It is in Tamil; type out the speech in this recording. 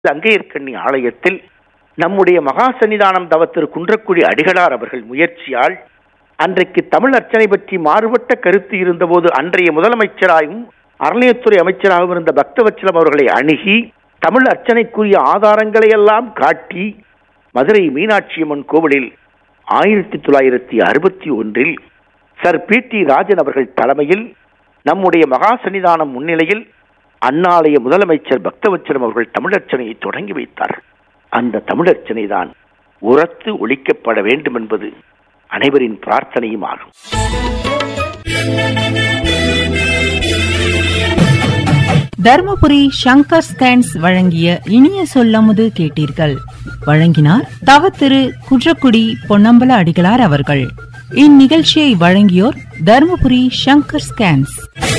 அங்கையர்கண்ணி ஆலயத்தில் நம்முடைய மகா சன்னிதானம் தவத்திரு குன்றக்குடி அடிகளார் அவர்கள் முயற்சியால் அன்றைக்கு தமிழ் அர்ச்சனை பற்றி மாறுபட்ட கருத்து இருந்தபோது அன்றைய முதலமைச்சராகவும் அறநிலையத்துறை அமைச்சராகவும் இருந்த பக்தவச்சலம் அவர்களை அணுகி தமிழ் அர்ச்சனைக்குரிய ஆதாரங்களை எல்லாம் காட்டி மதுரை மீனாட்சி அம்மன் கோவிலில் ஆயிரத்தி தொள்ளாயிரத்தி அறுபத்தி ஒன்றில் சர் பி டி ராஜன் அவர்கள் தலைமையில் நம்முடைய மகா சன்னிதானம் முன்னிலையில் அந்நாளைய முதலமைச்சர் பக்தவச்சலம் அவர்கள் தமிழர்ச்சனையை தொடங்கி வைத்தார் அந்த தமிழர்ச்சனை தான் உரத்து ஒழிக்கப்பட வேண்டும் என்பது அனைவரின் பிரார்த்தனையும் ஆகும் தர்மபுரி சங்கர் ஸ்கேன்ஸ் வழங்கிய இனிய சொல்லமுது கேட்டீர்கள் வழங்கினார் தவ திரு குன்றக்குடி பொன்னம்பல அடிகளார் அவர்கள் இந்நிகழ்ச்சியை வழங்கியோர் தர்மபுரி சங்கர் ஸ்கேன்ஸ்